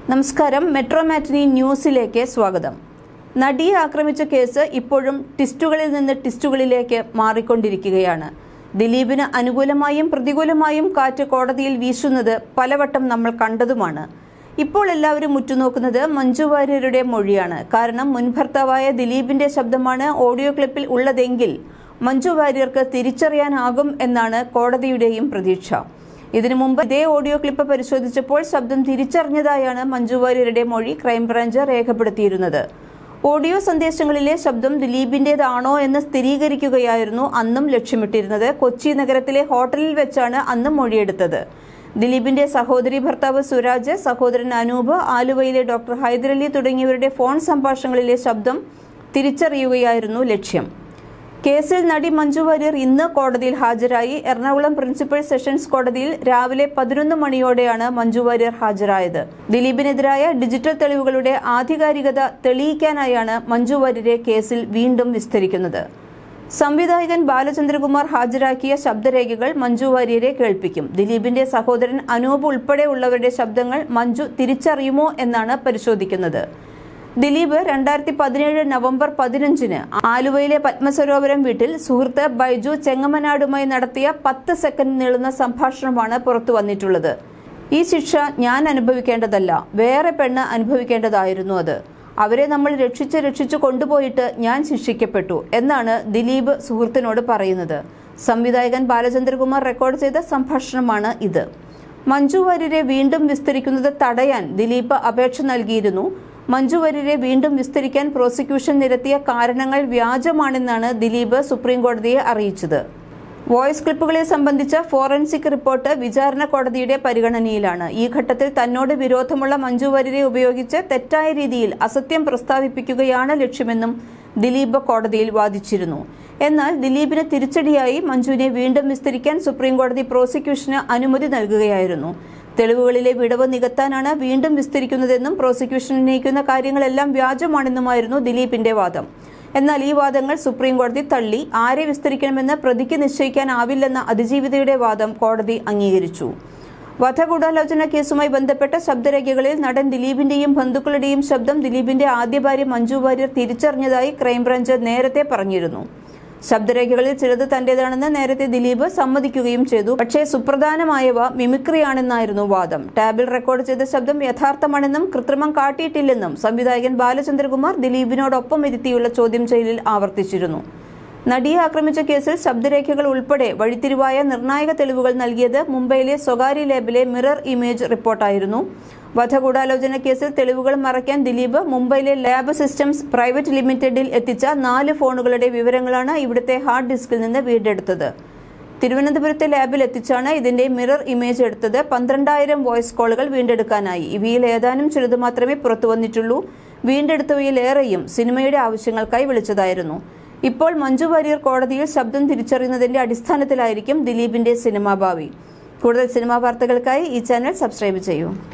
നമസ്കാരം മെട്രോ മാറ്റിനി ന്യൂസിലേക്ക് സ്വാഗതം നടിയെ ആക്രമിച്ച കേസ് ഇപ്പോഴും ടിസ്റ്റുകളിൽ നിന്ന് ടിസ്റ്റുകളിലേക്ക് മാറിക്കൊണ്ടിരിക്കുകയാണ് ദിലീപിന് അനുകൂലമായും പ്രതികൂലമായും കാറ്റ് കോടതിയിൽ വീശുന്നത് പലവട്ടം നമ്മൾ കണ്ടതുമാണ് ഇപ്പോൾ എല്ലാവരും ഉറ്റുനോക്കുന്നത് മഞ്ജു വാര്യരുടെ മൊഴിയാണ് കാരണം മുൻ ഭർത്താവായ ദിലീപിന്റെ ശബ്ദമാണ് ഓഡിയോ ക്ലിപ്പിൽ ഉള്ളതെങ്കിൽ മഞ്ജു വാര്യർക്ക് തിരിച്ചറിയാനാകും എന്നാണ് കോടതിയുടെയും പ്രതീക്ഷ ഇതിനു മുമ്പ് ഇതേ ഓഡിയോ ക്ലിപ്പ് പരിശോധിച്ചപ്പോൾ ശബ്ദം തിരിച്ചറിഞ്ഞതായാണ് മഞ്ജു വാര്യരുടെ മൊഴി ക്രൈംബ്രാഞ്ച് രേഖപ്പെടുത്തിയിരുന്നത് ഓഡിയോ സന്ദേശങ്ങളിലെ ശബ്ദം ദിലീപിന്റേതാണോ എന്ന് സ്ഥിരീകരിക്കുകയായിരുന്നു അന്നും ലക്ഷ്യമിട്ടിരുന്നത് കൊച്ചി നഗരത്തിലെ ഹോട്ടലിൽ വെച്ചാണ് അന്ന് മൊഴിയെടുത്തത് ദിലീപിന്റെ സഹോദരി ഭർത്താവ് സുരാജ് സഹോദരൻ അനൂപ് ആലുവയിലെ ഡോക്ടർ ഹൈദരലി തുടങ്ങിയവരുടെ ഫോൺ സംഭാഷണങ്ങളിലെ ശബ്ദം തിരിച്ചറിയുകയായിരുന്നു ലക്ഷ്യം കേസിൽ നടി മഞ്ജു വാര്യർ ഇന്ന് കോടതിയിൽ ഹാജരായി എറണാകുളം പ്രിൻസിപ്പൽ സെഷൻസ് കോടതിയിൽ രാവിലെ പതിനൊന്ന് മണിയോടെയാണ് മഞ്ജു വാര്യർ ഹാജരായത് ദിലീപിനെതിരായ ഡിജിറ്റൽ തെളിവുകളുടെ ആധികാരികത തെളിയിക്കാനായാണ് മഞ്ജു വാര്യരെ കേസിൽ വീണ്ടും വിസ്തരിക്കുന്നത് സംവിധായകൻ ബാലചന്ദ്രകുമാർ ഹാജരാക്കിയ ശബ്ദരേഖകൾ മഞ്ജു വാര്യരെ കേൾപ്പിക്കും ദിലീപിന്റെ സഹോദരൻ അനൂപ് ഉൾപ്പെടെയുള്ളവരുടെ ശബ്ദങ്ങൾ മഞ്ജു തിരിച്ചറിയുമോ എന്നാണ് പരിശോധിക്കുന്നത് ദിലീപ് രണ്ടായിരത്തി പതിനേഴ് നവംബർ പതിനഞ്ചിന് ആലുവയിലെ പത്മസരോവരം വീട്ടിൽ സുഹൃത്ത് ബൈജു ചെങ്ങമനാടുമായി നടത്തിയ പത്ത് സെക്കൻഡ് നീളുന്ന സംഭാഷണമാണ് പുറത്തു വന്നിട്ടുള്ളത് ഈ ശിക്ഷ ഞാൻ അനുഭവിക്കേണ്ടതല്ല വേറെ പെണ്ണ് അനുഭവിക്കേണ്ടതായിരുന്നു അത് അവരെ നമ്മൾ രക്ഷിച്ച് രക്ഷിച്ചു കൊണ്ടുപോയിട്ട് ഞാൻ ശിക്ഷിക്കപ്പെട്ടു എന്നാണ് ദിലീപ് സുഹൃത്തിനോട് പറയുന്നത് സംവിധായകൻ ബാലചന്ദ്രകുമാർ റെക്കോർഡ് ചെയ്ത സംഭാഷണമാണ് ഇത് മഞ്ജു വാര്യരെ വീണ്ടും വിസ്തരിക്കുന്നത് തടയാൻ ദിലീപ് അപേക്ഷ നൽകിയിരുന്നു മഞ്ജു വാര്യരെ വീണ്ടും വിസ്തരിക്കാൻ പ്രോസിക്യൂഷൻ നിരത്തിയ കാരണങ്ങൾ വ്യാജമാണെന്നാണ് ദിലീപ് സുപ്രീംകോടതിയെ അറിയിച്ചത് വോയിസ് ക്ലിപ്പുകളെ സംബന്ധിച്ച ഫോറൻസിക് റിപ്പോർട്ട് വിചാരണ കോടതിയുടെ പരിഗണനയിലാണ് ഈ ഘട്ടത്തിൽ തന്നോട് വിരോധമുള്ള മഞ്ജു വാര്യരെ ഉപയോഗിച്ച് തെറ്റായ രീതിയിൽ അസത്യം പ്രസ്താവിപ്പിക്കുകയാണ് ലക്ഷ്യമെന്നും ദിലീപ് കോടതിയിൽ വാദിച്ചിരുന്നു എന്നാൽ ദിലീപിന് തിരിച്ചടിയായി മഞ്ജുവിനെ വീണ്ടും വിസ്തരിക്കാൻ സുപ്രീംകോടതി പ്രോസിക്യൂഷന് അനുമതി നൽകുകയായിരുന്നു തെളിവുകളിലെ വിടവ് നികത്താനാണ് വീണ്ടും വിസ്തരിക്കുന്നതെന്നും പ്രോസിക്യൂഷൻ ഉന്നയിക്കുന്ന കാര്യങ്ങളെല്ലാം വ്യാജമാണെന്നുമായിരുന്നു ദിലീപിന്റെ വാദം എന്നാൽ ഈ വാദങ്ങൾ സുപ്രീം കോടതി തള്ളി ആരെ വിസ്തരിക്കണമെന്ന് പ്രതിക്ക് നിശ്ചയിക്കാനാവില്ലെന്ന അതിജീവിതയുടെ വാദം കോടതി അംഗീകരിച്ചു വധഗൂഢാലോചന കേസുമായി ബന്ധപ്പെട്ട ശബ്ദരേഖകളിൽ നടൻ ദിലീപിന്റെയും ബന്ധുക്കളുടെയും ശബ്ദം ദിലീപിന്റെ ആദ്യ ഭാര്യ മഞ്ജു വാര്യർ തിരിച്ചറിഞ്ഞതായി ക്രൈംബ്രാഞ്ച് നേരത്തെ പറഞ്ഞിരുന്നു ശബ്ദരേഖകളിൽ ചിലത് തന്റേതാണെന്ന് നേരത്തെ ദിലീപ് സമ്മതിക്കുകയും ചെയ്തു പക്ഷേ സുപ്രധാനമായവ മിമിക്രിയാണെന്നായിരുന്നു വാദം ടാബിൽ റെക്കോർഡ് ചെയ്ത ശബ്ദം യഥാർത്ഥമാണെന്നും കൃത്രിമം കാട്ടിയിട്ടില്ലെന്നും സംവിധായകൻ ബാലചന്ദ്രകുമാർ ദിലീപിനോടൊപ്പം ഇരുത്തിയുള്ള ചോദ്യം ചെയ്യലിൽ ആവർത്തിച്ചിരുന്നു നടിയെ ആക്രമിച്ച കേസിൽ ശബ്ദരേഖകൾ ഉൾപ്പെടെ വഴിത്തിരിവായ നിർണായക തെളിവുകൾ നൽകിയത് മുംബൈയിലെ സ്വകാര്യ ലാബിലെ മിറർ ഇമേജ് റിപ്പോർട്ടായിരുന്നു വധഗൂഢാലോചന കേസിൽ തെളിവുകൾ മറയ്ക്കാൻ ദിലീപ് മുംബൈയിലെ ലാബ് സിസ്റ്റംസ് പ്രൈവറ്റ് ലിമിറ്റഡിൽ എത്തിച്ച നാല് ഫോണുകളുടെ വിവരങ്ങളാണ് ഇവിടുത്തെ ഹാർഡ് ഡിസ്കിൽ നിന്ന് വീണ്ടെടുത്തത് തിരുവനന്തപുരത്തെ ലാബിൽ എത്തിച്ചാണ് ഇതിന്റെ മിറർ ഇമേജ് എടുത്തത് പന്ത്രണ്ടായിരം വോയിസ് കോളുകൾ വീണ്ടെടുക്കാനായി ഇവയിൽ ഏതാനും ചിലത് മാത്രമേ പുറത്തു വന്നിട്ടുള്ളൂ വീണ്ടെടുത്തവയിലേറെയും സിനിമയുടെ ആവശ്യങ്ങൾക്കായി വിളിച്ചതായിരുന്നു ഇപ്പോൾ മഞ്ജു വാര്യർ കോടതിയിൽ ശബ്ദം തിരിച്ചറിയുന്നതിന്റെ അടിസ്ഥാനത്തിലായിരിക്കും ദിലീപിന്റെ സിനിമാ ഭാവി കൂടുതൽ സിനിമാ വാർത്തകൾക്കായി ഈ ചാനൽ സബ്സ്ക്രൈബ് ചെയ്യൂ